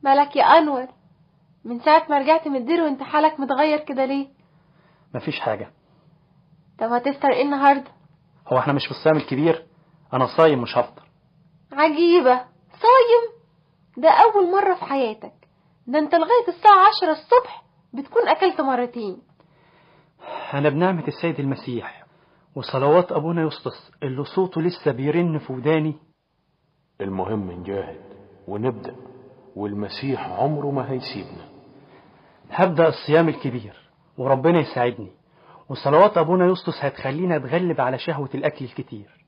مالك يا انور من ساعة ما رجعت من الدير وانت حالك متغير كده ليه مفيش حاجة طب هتفطر ايه النهاردة هو احنا مش في الصيام الكبير انا صايم مش هفطر عجيبة صايم ده اول مرة في حياتك ده انت لغاية الساعة عشرة الصبح بتكون اكلت مرتين انا بنعمة السيد المسيح وصلوات ابونا يسطس اللي صوته لسه بيرن في وداني المهم نجاهد ونبدأ والمسيح عمره ما هيسيبنا هبدأ الصيام الكبير وربنا يساعدني وصلوات ابونا يسطس هتخليني اتغلب على شهوة الاكل الكتير